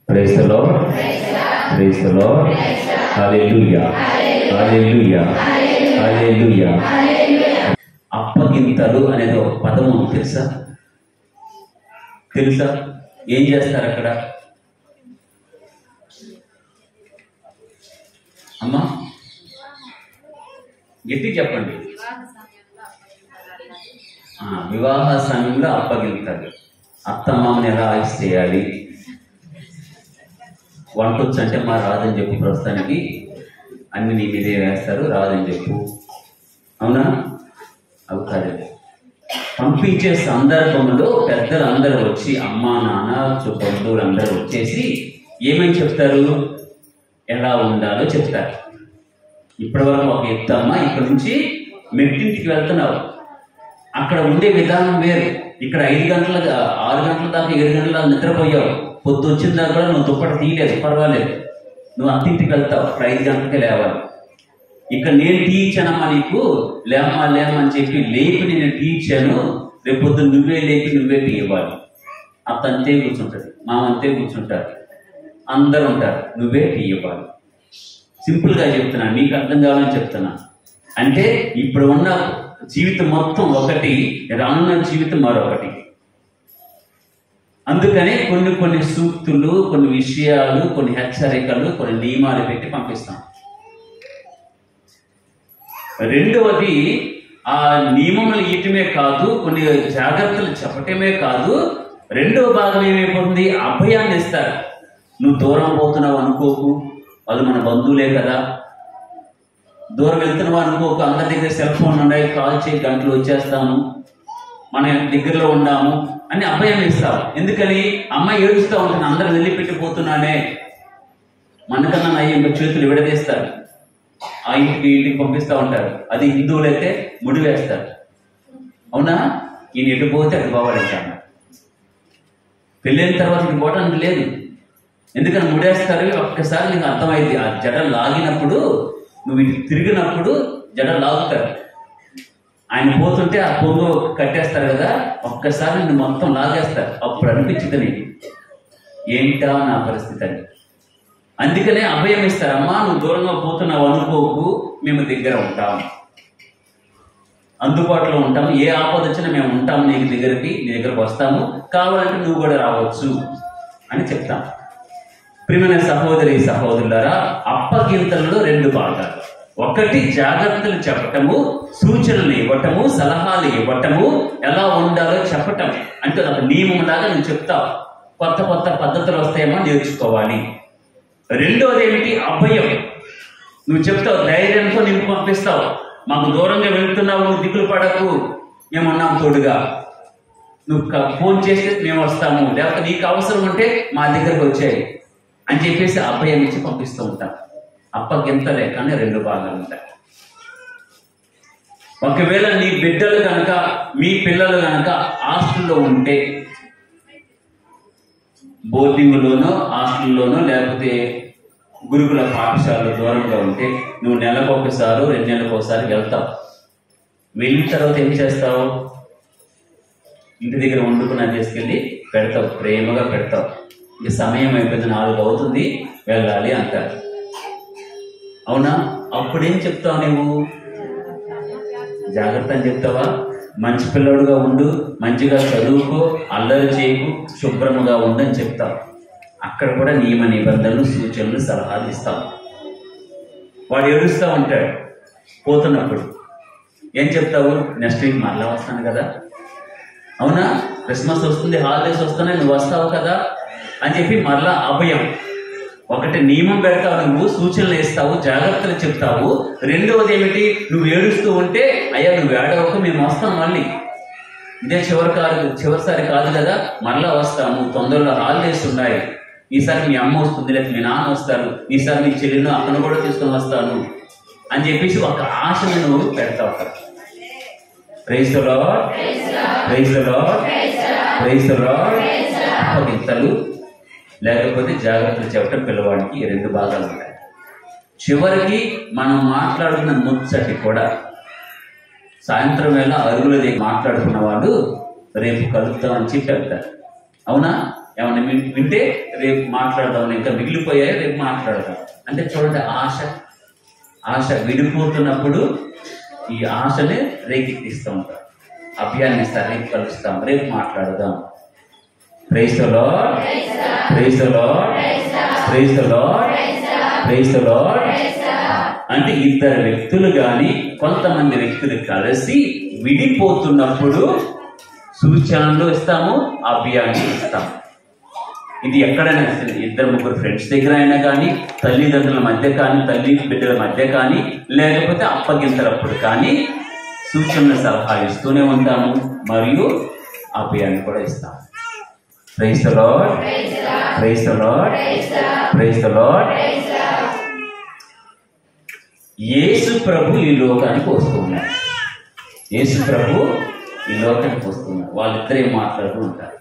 Praise the lord praise the Lord hallelujah hallelujah hallelujah అప్పగింతలు అనేది ఒక పదము తెలుసా తెలుసా ఏం చేస్తారు అక్కడ అమ్మా గట్టి చెప్పండి ఆ, వివాహ సమయంలో అప్పగింతలు అత్తమామని ఎలా ఆయుష్ చేయాలి వంట వచ్చు అంటే మా రాదని చెప్పు ప్రస్తుతానికి అన్ని నీ మీదే వేస్తారు రాదని చెప్పు అవునా అవి కాదండి పంపించే సందర్భంలో పెద్దలు అందరూ వచ్చి అమ్మా నాన్న చు- బంధువులు అందరూ వచ్చేసి ఏమని చెప్తారు ఎలా ఉండాలో చెప్తారు ఇప్పటి వరకు ఒక ఎత్తు అమ్మ ఇక్కడ నుంచి మెట్టింటికి వెళ్తున్నావు అక్కడ ఉండే విధానం వేరు ఇక్కడ ఐదు గంటల ఆరు గంటల దాకా ఏడు గంటల దాకా నిద్రపోయావు పొద్దు వచ్చిన దాకా కూడా నువ్వు దుప్పటి తీయలేదు పర్వాలేదు నువ్వు అత్తింటికి వెళ్తావు అక్కడ ఐదు గంటలకే లేవాలి ఇక్కడ నేను టీ ఇచ్చానమ్మా నీకు లేమ్మా లేమ్మా అని చెప్పి లేపి నేను టీ ఇచ్చాను రేపు పొద్దున్న నువ్వే లేపి నువ్వే టీ ఇవ్వాలి అత్త అంతే కూర్చుంటుంది మామ అంతే కూర్చుంటారు అందరూ ఉంటారు నువ్వే టీ ఇవ్వాలి సింపుల్గా చెప్తున్నా మీకు అర్థం కావాలని చెప్తున్నా అంటే ఇప్పుడు ఉన్న జీవితం మొత్తం ఒకటి రానున్న జీవితం మరొకటి అందుకనే కొన్ని కొన్ని సూక్తులు కొన్ని విషయాలు కొన్ని హెచ్చరికలు కొన్ని నియమాలు పెట్టి పంపిస్తాం రెండవది ఆ నియమములు ఇయటమే కాదు కొన్ని జాగ్రత్తలు చెప్పటమే కాదు రెండవ భాగం ఏమైపోతుంది అభయాన్ని ఇస్తారు నువ్వు దూరం పోతున్నావు అనుకోకు వాళ్ళు మన బంధువులే కదా దూరం వెళ్తున్నావు అనుకోకు అందరి దగ్గర సెల్ ఫోన్ ఉన్నాయి కాల్ చేయి గంటలు వచ్చేస్తాము మన దగ్గరలో ఉన్నాము అని అభయం ఇస్తావు ఎందుకని అమ్మాయి ఏడుస్తూ ఉంటుంది అందరు వెళ్ళిపెట్టిపోతున్నానే మనకన్నా నయ్యం చేతులు విడదీస్తారు ఆ ఇంటికి ఈ ఇంటికి పంపిస్తూ ఉంటారు అది హిందువులైతే ముడి వేస్తారు అవునా ఈయన ఎటు పోతే అటు పోవాలంటాను పెళ్ళైన తర్వాత ఇంక పోవడానికి లేదు ఎందుకని ముడేస్తారు ఒక్కసారి నీకు అర్థమైంది ఆ జడ లాగినప్పుడు నువ్వు ఇటు తిరిగినప్పుడు జడ లాగుతారు ఆయన పోతుంటే ఆ పొంగు కట్టేస్తారు కదా ఒక్కసారి నిన్ను మొత్తం లాగేస్తారు అప్పుడు అనిపించింది నీకు ఏంటా నా పరిస్థితి అని అందుకనే అభయం ఇస్తారు అమ్మా నువ్వు దూరంగా పోతున్నావు అనుకోకు మేము దగ్గర ఉంటాం అందుబాటులో ఉంటాం ఏ ఆపద వచ్చినా మేము ఉంటాము నీకు దగ్గరికి నీ దగ్గరకు వస్తాము కావాలంటే నువ్వు కూడా రావచ్చు అని చెప్తాం ప్రియమైన సహోదరి సహోదరులారా అప్పగింతలలో రెండు భాగాలు ఒకటి జాగ్రత్తలు చెప్పటము సూచనలు ఇవ్వటము సలహాలు ఇవ్వటము ఎలా ఉండాలో చెప్పటం అంటే ఒక నియమం లాగా నువ్వు చెప్తావు కొత్త కొత్త పద్ధతులు వస్తాయేమో నేర్చుకోవాలి రెండోది ఏమిటి అభయం నువ్వు చెప్తావు ధైర్యంతో నిన్ను పంపిస్తావు మాకు దూరంగా వెళ్తున్నావు నువ్వు దిగులు పడకు మేము ఉన్నాం తోడుగా నువ్వు క- ఫోన్ చేస్తే మేము వస్తాము లేకపోతే నీకు అవసరం ఉంటే మా దగ్గరకు వచ్చాయి అని చెప్పేసి అభయం ఇచ్చి పంపిస్తూ ఉంటాం అప్పగింతలే కానీ రెండు భాగాలు ఉంటాయి ఒకవేళ నీ బిడ్డలు కనుక మీ పిల్లలు కనుక హాస్టల్లో ఉంటే బోర్డింగ్లోనో హాస్టల్లోనో లేకపోతే గురుకుల పాఠశాలలో దూరంగా ఉంటే నువ్వు నెలకు ఒకసారి రెండు నెలలకు ఒకసారి వెళ్తావు వెళ్ళిన తర్వాత ఏం చేస్తావు ఇంటి దగ్గర వండుకున్న తీసుకెళ్ళి పెడతావు ప్రేమగా పెడతావు ఇక సమయం అయిపోయింది నాలుగు అవుతుంది వెళ్ళాలి అంటారు అవునా అప్పుడేం చెప్తావు నువ్వు జాగ్రత్త అని చెప్తావా మంచి పిల్లడుగా ఉండు మంచిగా చదువుకో అల్లరి చేయకు శుభ్రముగా ఉండు అని చెప్తావు అక్కడ కూడా నియమ నిబంధనలు సూచనలు సలహాలు ఇస్తావు వాడు ఏడుస్తూ ఉంటాడు పోతున్నప్పుడు ఏం చెప్తావు నెక్స్ట్ వీక్ మళ్ళా వస్తాను కదా అవునా క్రిస్మస్ వస్తుంది హాలిడేస్ వస్తున్నాయి నువ్వు వస్తావు కదా అని చెప్పి మరలా అభయం ఒకటి నియమం పెడతావు నువ్వు సూచనలు ఇస్తావు జాగ్రత్తలు చెప్తావు రెండవది ఏమిటి నువ్వు ఏడుస్తూ ఉంటే అయ్యా నువ్వు ఏడవక మేము వస్తాం మళ్ళీ ఇదే చివరి కాదు చివరిసారి కాదు కదా మరలా వస్తాము తొందరలో హాలిడేస్ ఉన్నాయి ఈసారి మీ అమ్మ వస్తుంది లేదా మీ నాన్న వస్తారు ఈసారి మీ చెల్లిను అక్కను కూడా తీసుకొని వస్తాను అని చెప్పేసి ఒక ఆశను నువ్వు పెడతావు అక్కడ praise the lord praise the lord praise the Lord అప్పగింతలు లేకపోతే జాగ్రత్తలు చెప్పడం పిల్లవాడికి ఈ రెండు భాగాలు ఉంటాయి చివరికి మనం మాట్లాడుకున్న ముచ్చటి కూడా సాయంత్రం వేళ అరుగుల దగ్గర మాట్లాడుకున్న వాళ్ళు రేపు కలుద్దామని చెప్పి వెళ్తారు అవునా ఏమన్నా విన్- వింటే రేపు మాట్లాడదాం ఇంకా మిగిలిపోయాయి రేపు మాట్లాడదాం అంటే చూడండి ఆశ ఆశ విడిపోతున్నప్పుడు ఈ ఆశని రేకెత్తిస్తూ ఉంటారు అభ్యాన్ని ఇస్తారు రేపు కలుస్తాం రేపు మాట్లాడదాం praise Lord praise Lord praise Lord praise Lord అంటే ఇద్దరు వ్యక్తులు గాని కొంతమంది వ్యక్తులు కలిసి విడిపోతున్నప్పుడు సూచనలు ఇస్తాము అభ్యాన్ని ఇస్తాము ఇది ఎక్కడైనా సరే, ఇద్దరు ముగ్గురు ఫ్రెండ్స్ దగ్గర అయినా కానీ తల్లిదండ్రుల మధ్య కానీ తల్లి బిడ్డల మధ్య కానీ లేకపోతే అప్పగింతలప్పుడు కానీ సూచనలు సలహా ఇస్తూనే ఉంటాము మరియు అభయాన్ని కూడా ఇస్తాము praise the Lord praise the Lord praise the Lord Yesu ప్రభు ఈ లోకానికి వస్తున్నారు యేసు ప్రభు ఈ లోకానికి వస్తున్నారు వాళ్ళిద్దరే మాట్లాడుతూ ఉంటారు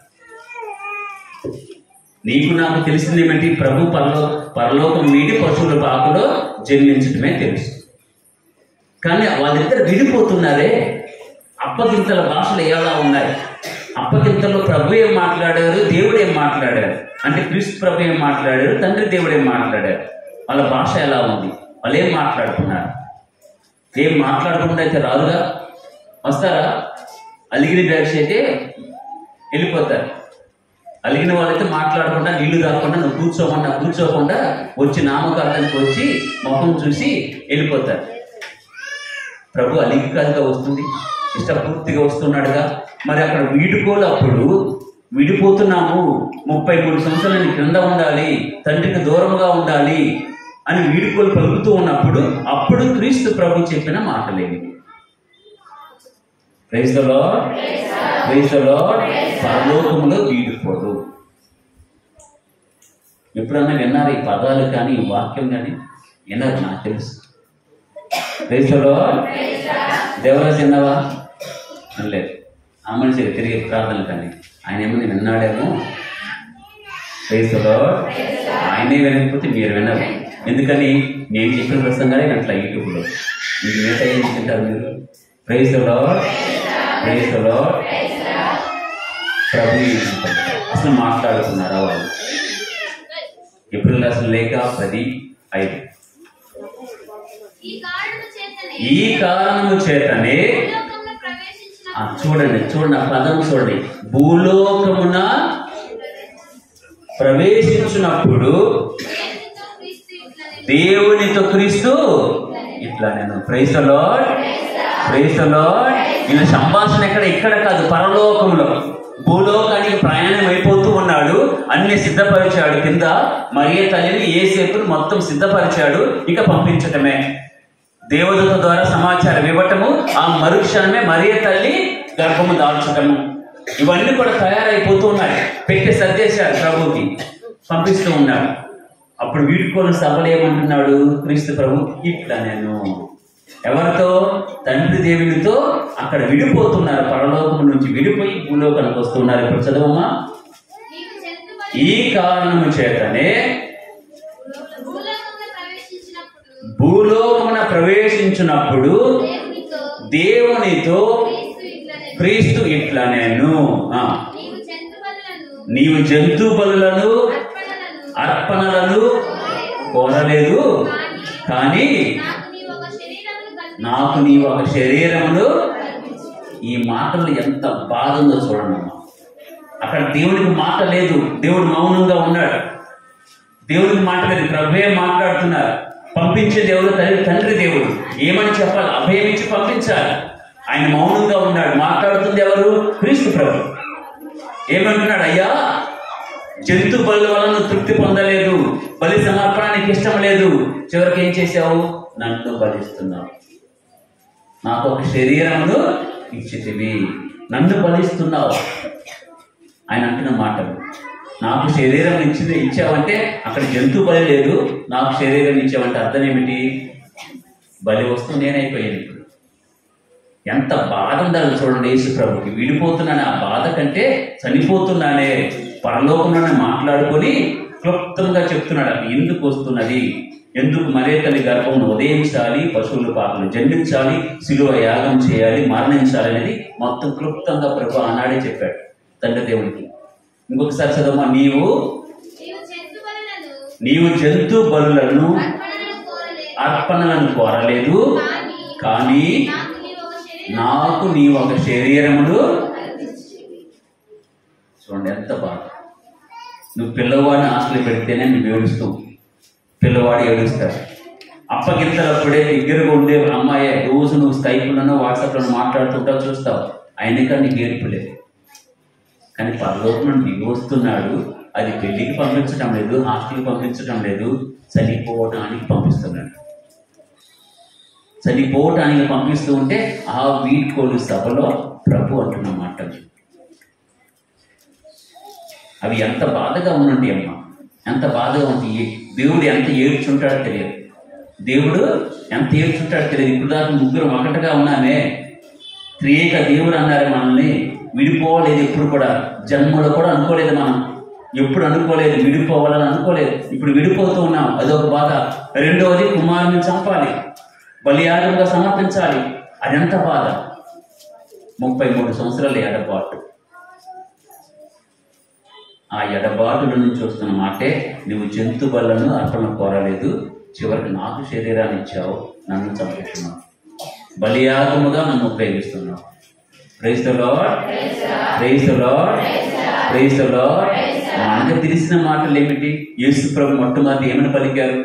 నీకు నాకు తెలిసింది ఏమిటి ప్రభు పరలో పరలోకం వీడి పశువుల పాకలో జన్మించడమే తెలుసు కానీ వాళ్ళిద్దరు విడిపోతున్నారే అప్పగింతల భాషలు ఎలా ఉన్నాయి అప్పగింతలో ప్రభు ఏం మాట్లాడారు దేవుడు ఏం మాట్లాడారు అంటే క్రీస్తు ప్రభు ఏం మాట్లాడారు తండ్రి దేవుడు ఏం మాట్లాడారు వాళ్ళ భాష ఎలా ఉంది వాళ్ళు ఏం మాట్లాడుతున్నారు ఏం మాట్లాడకుండా అయితే రాదుగా వస్తారా అలిగిన బ్యాగ్స్ అయితే వెళ్ళిపోతారు అలిగిన వాళ్ళైతే మాట్లాడకుండా నీళ్లు తాగకుండా నువ్వు కూర్చోమన్నా కూర్చోకుండా వచ్చి నామకార్థానికి వచ్చి ముఖం చూసి వెళ్ళిపోతారు ప్రభు అలిగి కాదుగా వస్తుంది ఇష్టపూర్తిగా వస్తున్నాడుగా మరి అక్కడ వీడుకోలు అప్పుడు విడిపోతున్నాము ముప్పై మూడు సంవత్సరాలు నీ క్రింద ఉండాలి తండ్రికి దూరంగా ఉండాలి అని వీడుకోలు పలుకుతూ ఉన్నప్పుడు అప్పుడు క్రీస్తు ప్రభు చెప్పిన మాటలేవి praise the lord praise the Lord పరలోకములో వీడిపోదు ఎప్పుడన్నా విన్నారు ఈ పదాలు కానీ ఈ వాక్యం కానీ విన్నారు నాకు తెలుసు ప్రైజ్ ద లార్డ్ దేవరాజు విన్నావా లేదు ఆ మనిషి తిరిగి ప్రార్థనలు కానీ ఆయన ఏమని విన్నాడేమో ప్రైజ్ ద లార్డ్ ఆయనే వినకపోతే మీరు వినరు ఎందుకని నేను చెప్పిన ప్రసంగానే అట్లా యూట్యూబ్లో మీకు మిగతా ఏం తింటారు మీరు praise the lord praise the Lord ప్రభు యేసుక్రీస్తు. అసలు మాట్లాడుతున్నారా వాళ్ళు ఎప్పుడు అసలు లేక పది ఐదు ఈ కారణము చేతనే ఈ కారణము చేతనే భూలోకంలో ప్రవేశించిన ఆ, చూడండి చూడండి ఆ పదం చూడండి భూలోకమున ప్రవేశించినప్పుడు దేవునితో క్రీస్తు దేవునితో క్రీస్తు ఇట్లనే ఇట్లా నేను ప్రైజ్ లార్డ్ ప్రైజ్ లార్డ్ ఈయన సంభాషణ ఎక్కడ ఇక్కడ కాదు పరలోకంలో భూలోకానికి ప్రయాణం అయిపోతూ ఉన్నాడు అన్ని సిద్ధపరిచాడు కింద మరియ తల్లిని ఏ సేపును మొత్తం సిద్ధపరిచాడు ఇక పంపించటమే దేవదూత ద్వారా సమాచారం ఇవ్వటము ఆ మరుక్షణమే మరియ తల్లి గర్భము దాల్చటము ఇవన్నీ కూడా తయారైపోతూ ఉన్నాయి పెట్టి సర్దేశాడు ప్రభుకి పంపిస్తూ ఉన్నాడు అప్పుడు వీడుకోలు సభలు ఏమంటున్నాడు క్రీస్తు ప్రభు ఇట్లా నేను ఎవరితో తండ్రి దేవునితో అక్కడ విడిపోతున్నారు పరలోకం నుంచి విడిపోయి భూలోకానికి వస్తున్నారు ఇప్పుడు చదవమ్మా నీవు జంతువు ఈ కారణము చేతనే భూలోకంలో ప్రవేశించినప్పుడు భూలోకమున ప్రవేశించినప్పుడు దేవునితో దేవునితో క్రీస్తు ఇట్లనే క్రీస్తు ఇట్లా నేను ఆ, నీవు జంతువులను నీవు జంతు బలులను అర్పణలను అర్పణలను కోరలేదు కానీ నాకు నీవు ఒక శరీరమును కల్పించు నాకు నీవు ఒక శరీరమును ఈ మాటలు ఎంత బాధ ఉందో చూడండి అమ్మా. అక్కడ దేవునికి మాట లేదు దేవుడు మౌనంగా ఉన్నాడు దేవునికి మాట లేదు ప్రభువే మాట్లాడుతున్నారు పంపించేది ఎవరు తండ్రి తండ్రి దేవుడు ఏమని చెప్పాలి అభయం ఇచ్చి పంపించాలి ఆయన మౌనంగా ఉన్నాడు మాట్లాడుతుంది ఎవరు క్రీస్తు ప్రభు ఏమంటున్నాడు అయ్యా జంతు బలు వలన తృప్తి పొందలేదు బలి సమర్పణానికి ఇష్టం లేదు చివరికి ఏం చేసావు నన్ను బలిస్తున్నావు నాకు ఒక శరీరమును ఇచ్చితివి నన్ను బలిస్తున్నావు ఆయన అంటున్న మాటలు నాకు శరీరం ఇచ్చింది ఇచ్చావంటే అక్కడ జంతు బలి లేదు నాకు శరీరం ఇచ్చావంటే అర్థం ఏమిటి బలి వస్తూ నేనైపోయాను ఇప్పుడు ఎంత బాధ ఉండాలి చూడండి యేసు ప్రభుకి విడిపోతున్నాను ఆ బాధ కంటే చనిపోతున్నానే పరలోకంలోనే మాట్లాడుకొని క్లుప్తంగా చెప్తున్నాడు అది ఎందుకు వస్తున్నది ఎందుకు మరే తల్లి గర్భమును ఉదయించాలి పశువుల పాపలు జన్మించాలి శిలువ యాగం చేయాలి మరణించాలి అనేది మొత్తం క్లుప్తంగా ప్రభు ఆనాడే చెప్పాడు తండ్రి దేవునికి ఇంకొకసారి చదవమ్మా నీవు నీవు జంతు బలులను నీవు జంతు బలులను అర్పణలను కోరలేదు అర్పణలను కోరలేదు కానీ కానీ నాకు నీవు ఒక శరీరం నాకు నీ ఒక శరీరములు కల్పించితివి. చూడండి ఎంత బాధ నువ్వు పిల్లవాడిని హాస్టల్ పెడితేనే నువ్వు ఏడుస్తూ పిల్లవాడు ఏడుస్తాడు అప్పగింతలప్పుడే దగ్గరగా ఉండే అమ్మాయి రోజు నువ్వు స్కైప్లను వాట్సాప్లను మాట్లాడుతుంటావు చూస్తావు అయినకా నీకు ఏడుపు లేదు కానీ పరలోకం దిగి వస్తున్నాడు అది పెళ్లికి పంపించడం లేదు హాస్టల్కి పంపించడం లేదు చనిపోవటానికి పంపిస్తున్నాడు చనిపోవటానికి పంపిస్తూ ఉంటే ఆ వీడ్కోలు సభలో ప్రభు అంటున్న మాటలు అవి ఎంత బాధగా ఉండండి అమ్మ ఎంత బాధగా ఉంది దేవుడు ఎంత ఏడ్చుంటాడో తెలియదు దేవుడు ఎంత ఏడ్చుంటాడో తెలియదు ఇప్పుడు దాకా ముగ్గురు ఒకటిగా ఉన్నామే త్రియేక దేవుడు అన్నారు మనల్ని విడిపోలేదు ఎప్పుడు కూడా జన్మలో కూడా అనుకోలేదు మనం ఎప్పుడు అనుకోలేదు విడిపోవాలని అనుకోలేదు ఇప్పుడు విడిపోతూ ఉన్నాం అదొక బాధ రెండవది కుమారుని చంపాలి బలియాగంగా సమర్పించాలి అదెంత బాధ ముప్పై మూడు సంవత్సరాలు ఎడబాటు ఆ ఎడబాటుల నుంచి వస్తున్న మాటే నువ్వు జంతు బలను అర్పణ కోరలేదు చివరికి నాకు శరీరాన్ని ఇచ్చావు నన్ను చంపేస్తున్నావు బలియాగముగా నన్ను ఉపయోగిస్తున్నావు praise the lord praise the lord praise the Lord మనకు తెలిసిన మాటలు ఏమిటి యేసు ప్రభు మొట్టమొదటి ఏమని పలికారు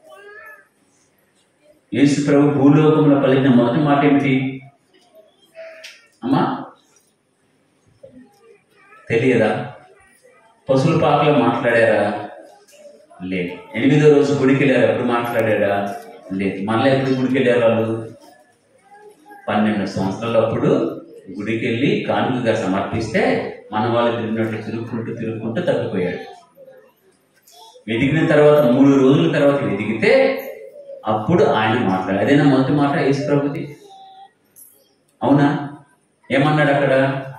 యేసు ప్రభు భూలోకంలో పలికిన మొదటి మాట ఏమిటి అమ్మా తెలియదా పశువుల పాకలో మాట్లాడారా లేదు ఎనిమిదో రోజు గుడికి వెళ్ళారు ఎప్పుడు మాట్లాడారా లేదు మళ్ళీ ఎప్పుడు గుడికి వెళ్ళారు వాళ్ళు పన్నెండు సంవత్సరాల అప్పుడు గుడికి వెళ్ళి కానుకగా సమర్పిస్తే మన వాళ్ళు తిరిగినట్టు తిరుగుకుంటూ తిరుగుకుంటూ తప్పిపోయాడు వెతికిన తర్వాత మూడు రోజుల తర్వాత వెతికితే అప్పుడు ఆయన మాట్లాడారు అదేనా మొదటి మాట యేసు ప్రభుది అవునా ఏమన్నాడు అక్కడ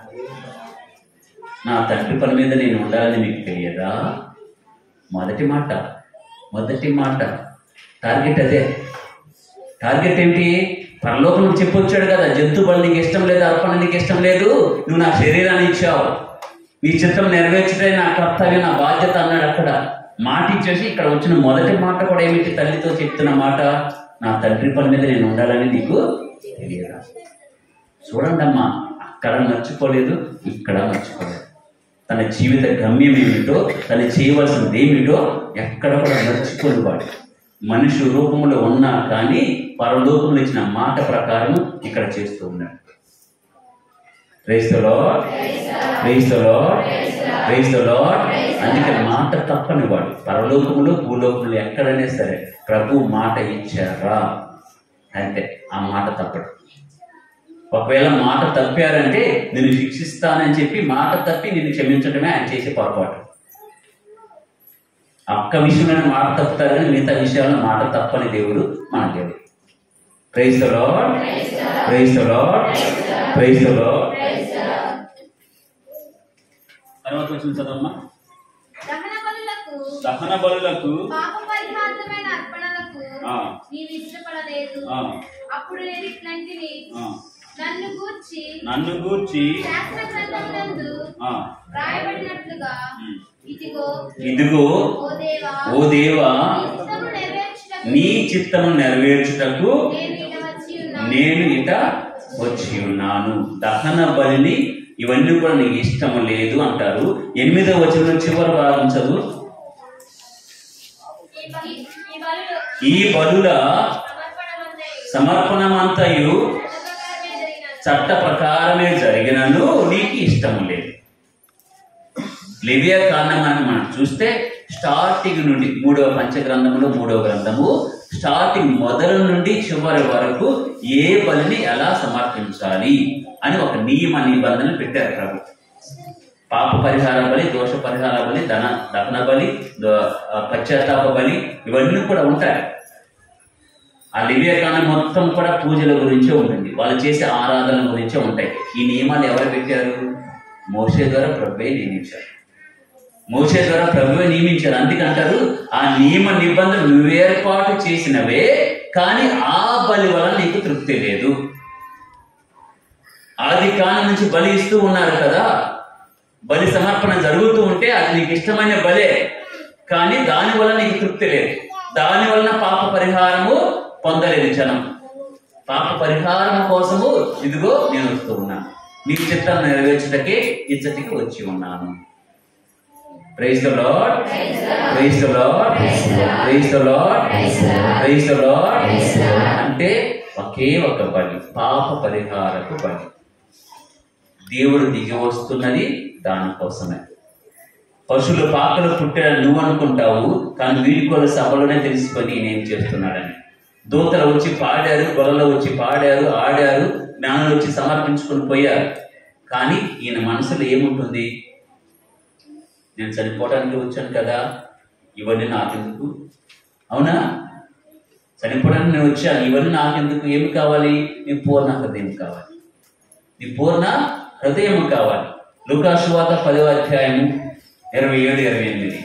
నా తండ్రి పని మీద నేను ఉండాలని మీకు తెలియదా మొదటి మాట మొదటి మాట టార్గెట్ అదే టార్గెట్ ఏంటి పరలోకం చెప్పొచ్చాడు కదా జంతు బలి నీకు ఇష్టం లేదు అర్పణ నీకు ఇష్టం లేదు నువ్వు నా శరీరాన్ని ఇచ్చావు నీ చిత్తం నెరవేర్చడే నా కర్తవ్యం నా బాధ్యత అన్నాడు అక్కడ మాట ఇచ్చేసి ఇక్కడ వచ్చిన మొదటి మాట కూడా ఏమిటి తల్లితో చెప్తున్న మాట నా తండ్రి పని మీద నేను ఉండాలని నీకు తెలియదా చూడండి అమ్మా అక్కడ మర్చిపోలేదు ఇక్కడ మర్చిపోలేదు తన జీవిత గమ్యం ఏమిటో తను చేయవలసింది ఏమిటో ఎక్కడ కూడా మర్చిపోని వాడు మనిషి రూపంలో ఉన్నా కానీ పరలోకంలో ఇచ్చిన మాట ప్రకారం ఇక్కడ చేస్తూ ఉన్నాడు క్రైస్తలో క్రైస్తలో క్రైస్తలో అందుకే మాట తప్పని వాడు పరలోకములో భూలోకంలో ఎక్కడైనా సరే ప్రభు మాట ఇచ్చారా అంతే ఆ మాట తప్పడు ఒకవేళ మాట తప్పారంటే నిన్ను శిక్షిస్తానని చెప్పి మాట తప్పి నిన్ను క్షమించడమే ఆయన చేసే పొరపాటు ఒక్క విషయమైన మాట తప్పుతారు కానీ మిగతా విషయాల్లో మాట తప్పని దేవుడు మన దేవుడు praise the lord praise the lord praise the Lord తర్వాత వచ్చిన చదమ్మా దహన బలులకు దహన బలులకు పాప పరిహార్థమైన అర్పణలకు ఆ, నీవు ఇష్టపడలేదు ఆ, అప్పుడు నేను ఇట్లాంటివి ఆ, నన్ను గూర్చి నన్ను గూర్చి శాస్త్ర గ్రంథమునందు ఆ, రాయబడినట్లుగా ఉమ్, ఇదిగో ఇదిగో ఓ దేవా ఓ దేవా నీ నీ చిత్తము నెరవేర్చుటకు చిత్తము నెరవేర్చుటకు నేను ఇక వచ్చి ఉన్నాను నేను ఇట వచ్చి ఉన్నాను దహన బలిని ఇవన్నీ కూడా నీకు ఇష్టం లేదు అంటారు ఎనిమిదవ వచనం చివరి భాగం చదువు ఈ బలి- ఈ బలులు ఈ బలుల సమర్పణమందరి సమర్పణమంతయు ప్రకారమే జరిగినది. చట్ట ప్రకారమే జరిగినను నీకు ఇష్టం లేదు లివియా కారణమాన్ని మనం చూస్తే స్టార్టింగ్ నుండి మూడవ పంచగ్రంథములో మూడవ గ్రంథము స్టార్టింగ్ మొదలు నుండి చివరి వరకు ఏ బలిని ఎలా సమర్పించాలి అని ఒక నియమ నిబంధన పెట్టారు ప్రభు పాప పరిహార బలి దోష పరిహార బలి ధన దహన బలి ద- ఆ, పశ్చాత్తాప బలి ఇవన్నీ కూడా ఉంటాయి ఆ లివియకాండం మొత్తం కూడా పూజల గురించే ఉంటుంది వాళ్ళు చేసే ఆరాధన గురించే ఉంటాయి ఈ నియమాలు ఎవరు పెట్టారు మోసే ద్వారా ప్రభువే నియమించారు మోసే ద్వారా ప్రభువే నియమించారు అందుకంటారు ఆ నియమ నిబంధనలు నువ్వు ఏర్పాటు చేసినవే కానీ ఆ బలి వల్ల నీకు తృప్తి లేదు ఆది కాలం నుంచి బలి ఇస్తూ ఉన్నారు కదా బలి సమర్పణ జరుగుతూ ఉంటే అది నీకు ఇష్టమైన బలే కానీ దాని వల్ల నీకు తృప్తి లేదు దాని వలన పాప పరిహారము పొందలేదు జనం పాప పరిహారం కోసము ఇదిగో నేను వస్తూ ఉన్నాను నీ చిత్తం నెరవేర్చుటకే ఇచ్చటికి వచ్చి ఉన్నాను praise the lord praise the lord praise the lord praise the Lord అంటే ఒకే ఒక బలి పాప పరిహారపు బలి దేవుడు దిగి వస్తున్నది దానికోసమే పశువుల పాకలు పుట్టాడు నువ్వు అనుకుంటావు కానీ వీడికోల సభలోనే తెలిసిపోయి నేనేం చేస్తున్నాడని దూతలు వచ్చి పాడారు గొలలో వచ్చి పాడారు ఆడారు జ్ఞానులు వచ్చి సమర్పించుకొని పోయారు కానీ ఈయన మనసులో ఏముంటుంది నేను చనిపోవడానికి వచ్చాను కదా ఇవన్నీ నాకెందుకు అవునా చనిపోవడానికి నేను వచ్చాను ఇవన్నీ నాకెందుకు ఏమి కావాలి నీ పూర్ణ హృదయం కావాలి నీ పూర్ణ హృదయం కావాలి లుకాశువాత పదవ అధ్యాయము ఇరవై ఏడు ఇరవై ఎనిమిది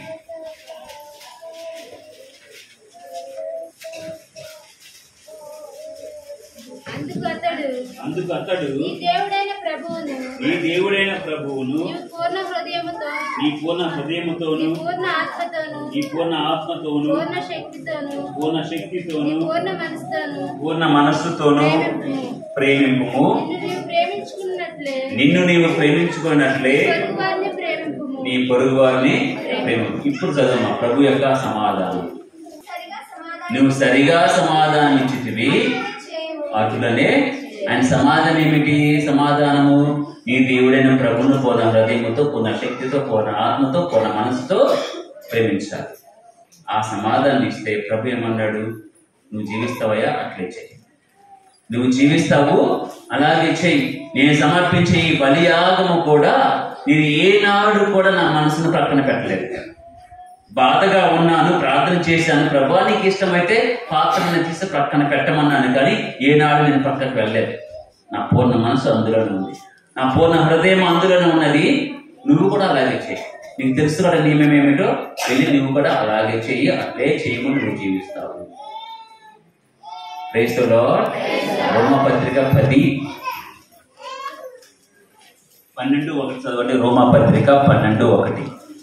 అందుకు అతడు అందుకు అతడు నీ దేవుడైన ప్రభువును నీ దేవుడైన ప్రభువును నీవు పూర్ణ హృదయముతో నీ పూర్ణ హృదయముతోను నీ పూర్ణ ఆత్మతోను నీ పూర్ణ ఆత్మతోను పూర్ణ శక్తితోను పూర్ణ నీ శక్తితోను పూర్ణ మనసుతోను పూర్ణ మనస్సుతోను ప్రేమింపుము నిన్ను నీవు ప్రేమించుకున్నట్లే నిన్ను నీవు ప్రేమించుకున్నట్లే పొరుగువారిని ప్రేమింపుము నీ పొరుగు వారిని ప్రేమ ఇప్పుడు చదవమ్మా ప్రభు యొక్క సమాధానం సరిగా సమాధానం నువ్వు సరిగా సమాధానం ఇచ్చితివి చేయము అటులనే ఆయన సమాధానం ఏమిటి సమాధానము నీ దేవుడైన ప్రభును పూర్ణ హృదయముతో పూర్ణ శక్తితో పూర్ణ ఆత్మతో పూర్ణ మనసుతో ప్రేమించాలి ఆ సమాధానం ఇస్తే ప్రభు ఏమన్నాడు నువ్వు జీవిస్తావయ్యా అట్లే చెయ్యి నువ్వు జీవిస్తావు అలాగే చెయ్యి నేను సమర్పించే ఈ బలియాగము కూడా నేను ఏనాడు కూడా నా మనసును ప్రక్కన పెట్టలేదు బాధగా ఉన్నాను ప్రార్థన చేశాను ప్రభా నీకు ఇష్టమైతే పాత్రను తీసి ప్రక్కన పెట్టమన్నాను కానీ ఏనాడు నేను పక్కకు వెళ్ళలేదు నా పూర్ణ మనసు అందులోనే ఉంది నా పూర్ణ హృదయం అందులోనే ఉన్నది నువ్వు కూడా అలాగే చేయి నీకు తెలుసు కూడా నియమం ఏమిటో వెళ్ళి నువ్వు కూడా అలాగే చెయ్యి అట్లే చేయకుండా నువ్వు జీవిస్తావు క్రైస్తవులో రోమపత్రిక పది పన్నెండు ఒకటి చదవండి రోమపత్రిక పన్నెండు ఒకటి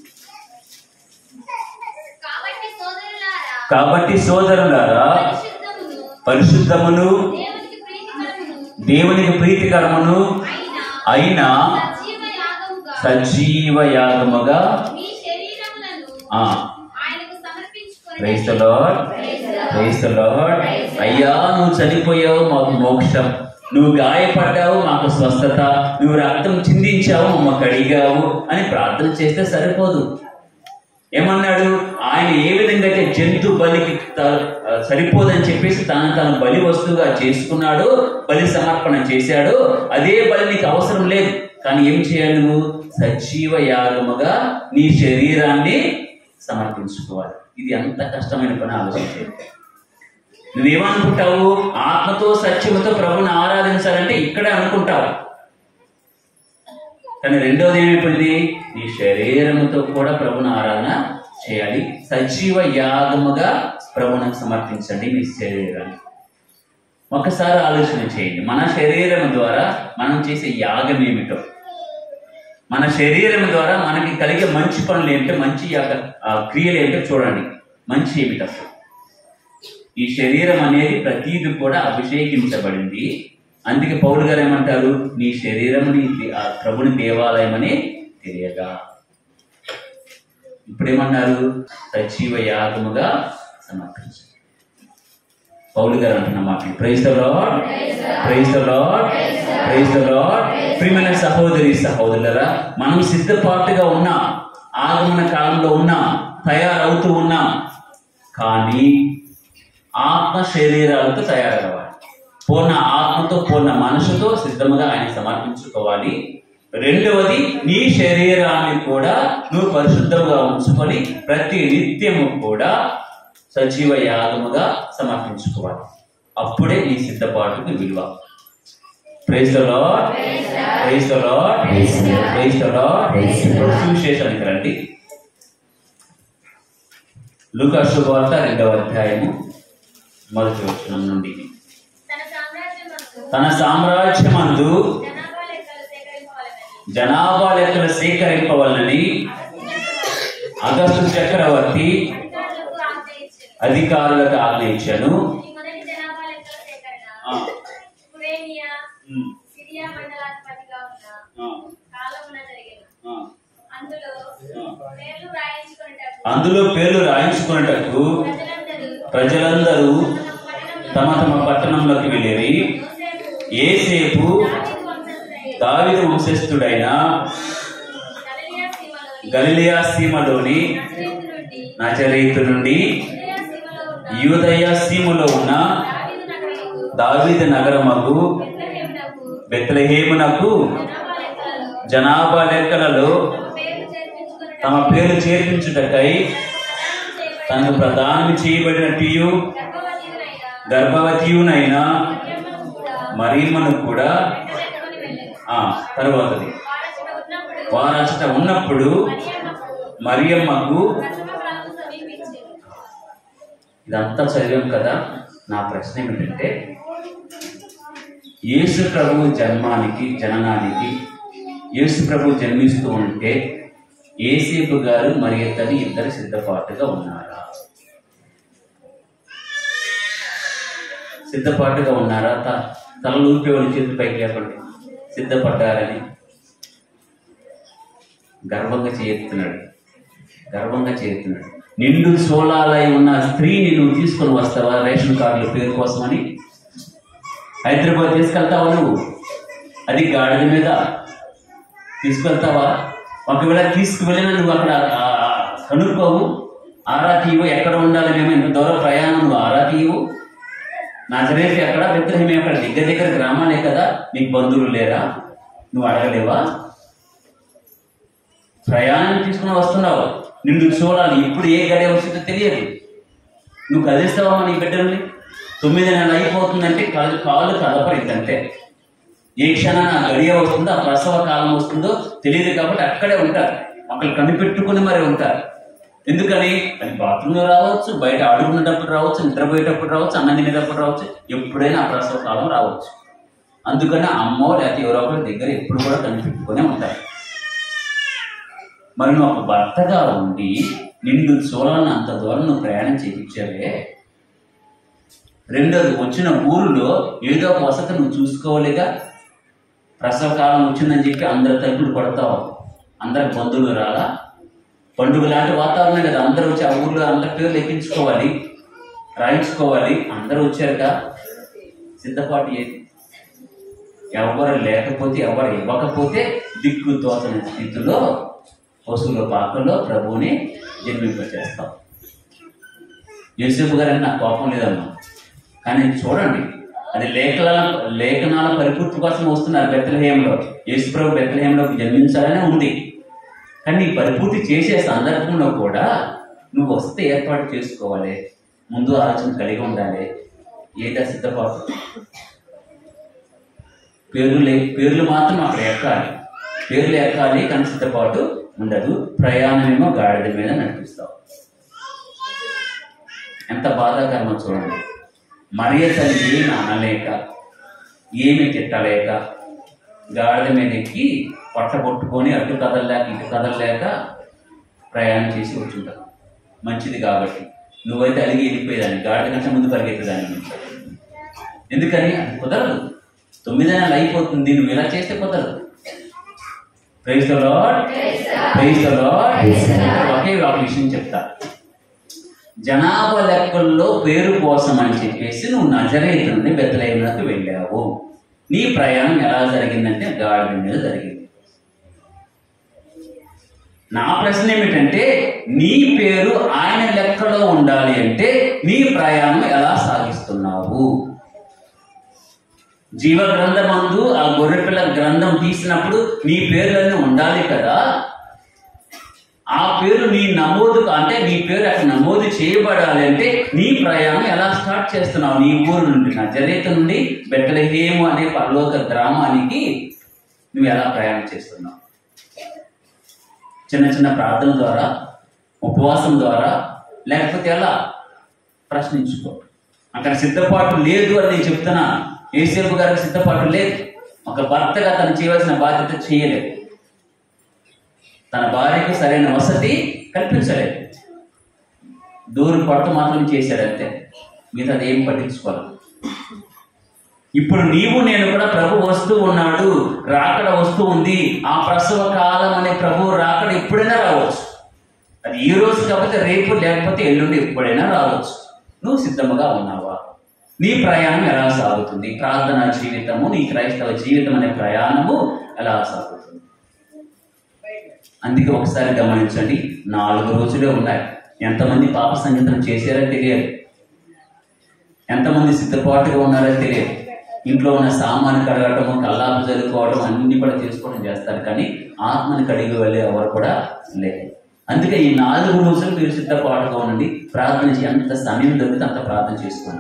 కాబట్టి సోదరులారా కాబట్టి సోదరులారా పరిశుద్ధమును పరిశుద్ధమును దేవునికి ప్రీతికరమును దేవునికి ప్రీతికరమును అయిన అయిన సజీవ యాగముగా సజీవ యాగముగా మీ శరీరములను ఆ ఆయనకు సమర్పించుకొని praise the lord praise the Lord అయ్యా నువ్వు చనిపోయావు మాకు మోక్షం నువ్వు గాయపడ్డావు మాకు స్వస్థత నువ్వు రక్తం చిందించావు మమ్మల్ని కడిగావు అని ప్రార్థన చేస్తే సరిపోదు ఏమన్నాడు ఆయన ఏ విధంగా అయితే జంతు బలికి త- సరిపోదని చెప్పేసి తను తన బలి వస్తువుగా చేసుకున్నాడు బలి సమర్పణ చేశాడు అదే బలి నీకు అవసరం లేదు కానీ ఏం చేయాలి నువ్వు సజీవ యాగముగా నీ శరీరాన్ని సమర్పించుకోవాలి ఇది ఎంత కష్టమైన పని ఆలోచించేది నువ్వేమనుకుంటావు ఆత్మతో సత్యముతో ప్రభుని ఆరాధించాలంటే ఇక్కడే అనుకుంటావు కానీ రెండోది ఏమైపోయింది నీ శరీరముతో కూడా ప్రభుని ఆరాధన చేయాలి సజీవ యాగముగా ప్రభునికి సమర్పించండి మీ శరీరాన్ని ఒకసారి ఆలోచన చేయండి మన శరీరం ద్వారా మనం చేసే యాగం ఏమిటో మన శరీరం ద్వారా మనకి కలిగే మంచి పనులు ఏంటో మంచి యాగ ఆ, క్రియలు ఏంటో చూడండి మంచి ఏమిటి అసలు ఈ శరీరం అనేది ప్రతీది కూడా అభిషేకించబడింది అందుకే పౌలు గారు ఏమంటారు నీ శరీరం నీ దే- ఆ ప్రభుని దేవాలయం అని తెలియగా ఇప్పుడేమన్నారు సజీవ యాగముగా సమర్పించండి పౌలు గారు అంటున్న మాట praise the lord praise the lord praise the Lord ప్రియమైన సహోదరి సహోదరులరా మనం సిద్ధపాటుగా ఉన్నాం ఆగమన కాలంలో ఉన్నాం తయారవుతూ ఉన్నాం కానీ ఆత్మ శరీరాలతో తయారవ్వాలి పూర్ణ ఆత్మతో పూర్ణ మనసుతో సిద్ధముగా ఆయన సమర్పించుకోవాలి రెండవది నీ శరీరాన్ని కూడా నువ్వు పరిశుద్ధంగా ఉంచుకొని ప్రతి నిత్యము కూడా సజీవ యాగముగా సమర్పించుకోవాలి అప్పుడే నీ సిద్ధపాటుకు విలువ praise the lord praise the lord praise the lord సువిశేషానికి రండి లూకా శుభవార్త రెండవ అధ్యాయము మొదటి వచనం నుండి తన సామ్రాజ్యమందు తన సామ్రాజ్యమందు జనాభా లెక్కలు సేకరింపవలెనని జనాభా లెక్కలు సేకరింపవలనని అగస్టు చక్రవర్తి అధికారులకు ఆజ్ఞయించారు. అధికారులకు ఆజ్ఞయించాను ఈ మొదటి జనాభా లెక్కల సేకరణ ఆ, కురేనియా ఉమ్, సిరియా మండలాధిపతిగా ఉన్న ఆ, కాలమున జరిగిన ఆ. అందులో పేర్లు రాయించుకునేటప్పుడు అందులో పేర్లు రాయించుకున్నటకు ప్రజలందరూ ప్రజలందరూ తమ పట్టణంలో తమ తమ పట్టణంలోకి వెళ్ళిరి యోసేపు ఏసేపు దావీదు వంశస్థుడైన దావిద వంశస్థుడైన గలిలయ సీమలోని గలిలియా సీమలోని నజరేతు నుండి నజరేతు నుండి యూదయ సీమలో ఉన్న యూదయ సీమలో ఉన్న దావీదు నగరముకు దావీద నగరమగు బెత్లెహేమునకు బెత్లహేమునకు జనాభా లెక్కలలో జనాభా లెక్కలలో తమ పేరు చేర్పించుకున్నటకు తమ పేరు చేర్పించుటకై ప్రదానం చేయబడిన తనకు ప్రదానం చేయబడినట్టు గర్భవతియులైన గర్భవతియునైన మరియమ్మను కూడా మరియమ్మను కూడా వెంటబెట్టుకొని వెళ్ళారు. ఆ తరువాతది వారసుడు ఉన్నప్పుడు వారచట ఉన్నప్పుడు మరియమ్మకు మరియమ్మకు ప్రసవకాలము సమీపించింది. ఇదంతా చదివాం కదా నా ప్రశ్న ఏమిటంటే యేసు ప్రభు జన్మానికి జననానికి యేసు ప్రభు జన్మిస్తూ ఉంటే ఏసేపు గారు మరియత్తని ఇద్దరు సిద్ధపాటుగా ఉన్నారా సిద్ధపాటుగా ఉన్నారా త తల ఊపేవాళ్ళు చేతులు పైకి లేపండి సిద్ధపడ్డారని గర్వంగా చేస్తున్నాడు గర్వంగా చేస్తున్నాడు నిండు సోలాలై ఉన్న స్త్రీని నువ్వు తీసుకొని వస్తావా రేషన్ కార్డుల పేరు కోసమని హైదరాబాద్ తీసుకెళ్తావా నువ్వు అది గాడిద మీద తీసుకెళ్తావా ఒకవేళ తీసుకువెళ్ళినా నువ్వు అక్కడ ఆ, ఆ, కనుక్కోవు ఆరా తీయవు ఎక్కడ ఉండాలి మేము ఇంత దూరం ప్రయాణం నువ్వు ఆరా తీయవు నజరేసి ఎక్కడ విగ్రహం ఎక్కడ దగ్గర దగ్గర గ్రామాలే కదా నీకు బంధువులు లేరా నువ్వు అడగలేవా ప్రయాణం తీసుకుని వస్తున్నావు నిన్ను చూడాలి ఇప్పుడు ఏ గడియ వస్తుందో తెలియదు నువ్వు కదిలిస్తావా నీ బిడ్డల్ని తొమ్మిది నెలలు అయిపోతుందంటే కాళ్ళు కాళ్ళు కదపరిద్దంటే ఏ క్షణాన ఆ గడియ వస్తుందో ఆ ప్రసవ కాలం వస్తుందో తెలియదు కాబట్టి అక్కడే ఉంటారు ఒకళ్ళు కనిపెట్టుకుని మరి ఉంటారు ఎందుకని అది బాత్రూంలో రావచ్చు బయట ఆడుకునేటప్పుడు రావచ్చు నిద్రపోయేటప్పుడు రావచ్చు అన్నం తినేటప్పుడు రావచ్చు ఎప్పుడైనా ఆ ప్రసవ కాలం రావచ్చు అందుకని అమ్మో లేకపోతే ఎవరో ఒకరి దగ్గర ఎప్పుడు కూడా కనిపెట్టుకునే ఉంటారు మరి నువ్వు ఒక భర్తగా ఉండి నిన్ను చూడాలని అంత దూరం నువ్వు ప్రయాణం చేయించావే రెండోది వచ్చిన ఊరిలో ఏదో ఒక వసతి నువ్వు చూసుకోవాలిగా ప్రసవ కాలం వచ్చిందని చెప్పి అందరి తలుపులు కొడతావు అందరికి బంధువులు రాలా పండుగ లాంటి వాతావరణం కదా అందరూ వచ్చి ఆ ఊర్లో అందరి పేర్లు ఎక్కించుకోవాలి రాయించుకోవాలి అందరూ వచ్చారుగా సిద్ధపాటు ఏది ఎవరు లేకపోతే ఎవరు ఇవ్వకపోతే దిక్కు తోచని స్థితిలో పశువుల పాకల్లో ప్రభువుని జన్మింపచేస్తాం యూసుఫ్ గారు నాకు కోపం లేదమ్మా కానీ చూడండి అది లేఖనాల లేఖనాల పరిపూర్తి కోసం వస్తున్నారు బెత్తలహేయంలో యేసు ప్రభు బెత్తలహేయంలోకి జన్మించాలనే ఉంది కానీ ఈ పరిపూర్తి చేసే సందర్భంలో కూడా నువ్వు వస్తే ఏర్పాటు చేసుకోవాలి ముందు ఆలోచన కలిగి ఉండాలి ఏదా సిద్ధపాటు పేర్లు లే పేర్లు మాత్రం అక్కడ ఎక్కాలి పేర్లు ఎక్కాలి కానీ సిద్ధపాటు ఉండదు ప్రయాణమేమో గాడిద మీద నడిపిస్తావు ఎంత బాధాకరమో చూడండి మరియ తల్లి ఏమి అనలేక ఏమి తిట్టలేక గాడిద మీద ఎక్కి పట్టగొట్టుకొని అటు కదలలేక ఇటు కదలలేక ప్రయాణం చేసి వచ్చుంటారు మంచిది కాబట్టి నువ్వైతే అలిగి వెళ్ళిపోయేదాన్ని గాడిద కంటే ముందు పరిగెత్తేదాన్ని ఎందుకని అది కుదరదు తొమ్మిది నెలలు అయిపోతుంది నువ్వు ఇలా చేస్తే కుదరదు praise the lord praise the lord ఒకే ఒక విషయం చెప్తా జనాభా లెక్కల్లో పేరు కోసం అని చెప్పేసి నువ్వు నజరేతు నుండి బెత్తలేములకు వెళ్ళావు నీ ప్రయాణం ఎలా జరిగిందంటే గాడిద మీద జరిగింది నా ప్రశ్న ఏమిటంటే నీ పేరు ఆయన లెక్కలో ఉండాలి అంటే నీ ప్రయాణం ఎలా సాగిస్తున్నావు జీవ గ్రంథమందు ఆ గొర్రెపిల్ల గ్రంథం తీసినప్పుడు నీ పేర్లన్నీ ఉండాలి కదా ఆ పేరు నీ నమోదు అంటే నీ పేరు అక్కడ నమోదు చేయబడాలి అంటే నీ ప్రయాణం ఎలా స్టార్ట్ చేస్తున్నావు నీ ఊరు నుండి నా జరేత నుండి బెట్టలహేము అనే పరలోక గ్రామానికి నువ్వు ఎలా ప్రయాణం చేస్తున్నావు చిన్న చిన్న ప్రార్థన ద్వారా ఉపవాసం ద్వారా లేకపోతే ఎలా ప్రశ్నించుకో అక్కడ సిద్ధపాటు లేదు అని నేను చెప్తున్నా ఏసేపు గారికి సిద్ధపాటు లేదు ఒక భర్తగా తను చేయవలసిన బాధ్యత చేయలేదు తన భార్యకు సరైన వసతి కల్పించలేదు దూరం కొట్ట మాత్రం చేశాడు అంతే మీద అదేం పట్టించుకోవాలి ఇప్పుడు నీవు నేను కూడా ప్రభు వస్తూ ఉన్నాడు రాకడ వస్తూ ఉంది ఆ ప్రసవ కాలం అనే ప్రభు రాకడ ఎప్పుడైనా రావచ్చు అది ఈ రోజు కాకపోతే రేపు లేకపోతే ఎల్లుండి ఎప్పుడైనా రావచ్చు నువ్వు సిద్ధముగా ఉన్నావా నీ ప్రయాణం ఎలా సాగుతుంది ప్రార్థన జీవితము నీ క్రైస్తవ జీవితం అనే ప్రయాణము ఎలా సాగుతుంది అందుకే ఒకసారి గమనించండి నాలుగు రోజులే ఉన్నాయి ఎంతమంది పాప సంగీతం చేశారో తెలియదు ఎంతమంది సిద్ధపాటుగా ఉన్నారో తెలియదు ఇంట్లో ఉన్న సామాను కడగటము కల్లాపు జరుపుకోవడం అన్ని కూడా చేసుకోవడం చేస్తారు కానీ ఆత్మని కడిగి వెళ్ళే ఎవరు కూడా లేదు అందుకే ఈ నాలుగు రోజులు మీరు సిద్ధపాటుగా ఉండండి ప్రార్థన చేసి ఎంత సమయం దొరికితే అంత ప్రార్థన చేసుకోండి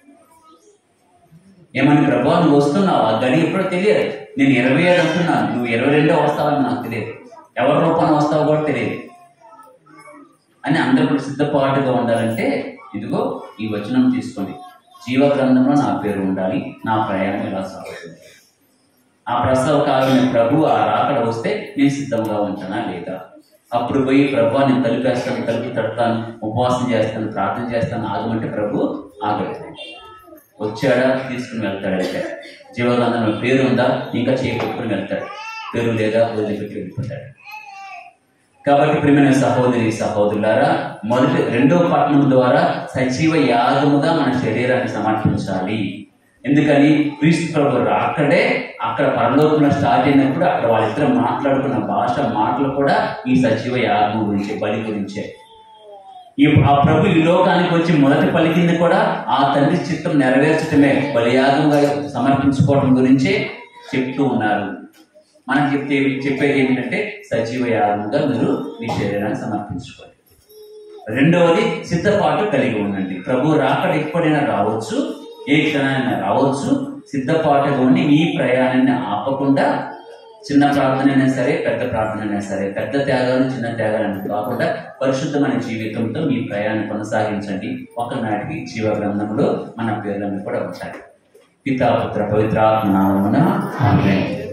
ఏమని ప్రభావ నువ్వు వస్తున్నావు ఆ గడి ఎప్పుడో తెలియదు నేను ఇరవై ఏడు అంటున్నాను నువ్వు ఇరవై రెండో వస్తావని నాకు తెలియదు ఎవరి రూపాన వస్తావో కూడా తెలియదు అని అందరూ కూడా సిద్ధపాటుగా ఉండాలంటే ఇదిగో ఈ వచనం తీసుకోండి జీవ గ్రంథంలో నా పేరు ఉండాలి నా ప్రయాణం ఇలా సాగుతుంది ఆ ప్రసవ కాలం ప్రభు ఆ రాకడ వస్తే నేను సిద్ధంగా ఉంటానా లేదా అప్పుడు పోయి ప్రభు నేను తలుపేస్తాను తలుపు తడతాను ఉపవాసం చేస్తాను ప్రార్థన చేస్తాను ఆగమంటే ప్రభు ఆగలేదు వచ్చాడా తీసుకుని వెళ్తాడంటే జీవగ్రంథంలో పేరు ఉందా ఇంకా చేపట్టుకుని వెళ్తాడు పేరు లేదా వదిలిపెట్టి వెళ్ళిపోతాడు కాబట్టి ప్రియమైన సహోదరి సహోదరులారా మొదటి రెండో పట్టణం ద్వారా సజీవ యాగముగా మన శరీరాన్ని సమర్పించాలి ఎందుకని క్రీస్తు ప్రభు అక్కడే అక్కడ పరలోకంలో స్టార్ట్ అయినప్పుడు అక్కడ వాళ్ళిద్దరు మాట్లాడుకున్న భాష మాటలు కూడా ఈ సజీవ యాగం గురించే బలి గురించే ఈ ఆ ప్రభు ఈ లోకానికి వచ్చి మొదటి పలికింది కూడా ఆ తండ్రి చిత్తం నెరవేర్చడమే బలియాగంగా సమర్పించుకోవడం గురించే చెప్తూ ఉన్నారు మనం చెప్తే చెప్పేది ఏంటంటే సజీవ యాగంగా మీరు మీ శరీరాన్ని సమర్పించుకోవాలి రెండవది సిద్ధపాటు కలిగి ఉండండి ప్రభు రాకడ ఎప్పుడైనా రావచ్చు ఏ క్షణాన్ని రావచ్చు సిద్ధపాటుగా ఉండి మీ ప్రయాణాన్ని ఆపకుండా చిన్న ప్రార్థన అయినా సరే పెద్ద ప్రార్థన అయినా సరే పెద్ద త్యాగాలు చిన్న త్యాగాలు అనేది కాకుండా పరిశుద్ధమైన జీవితంతో మీ ప్రయాణం కొనసాగించండి ఒకనాటికి జీవ గ్రంథంలో మన పేర్లను కూడా ఉంటాయి పితా పుత్ర పవిత్రాత్మ నామమున ఆమేన్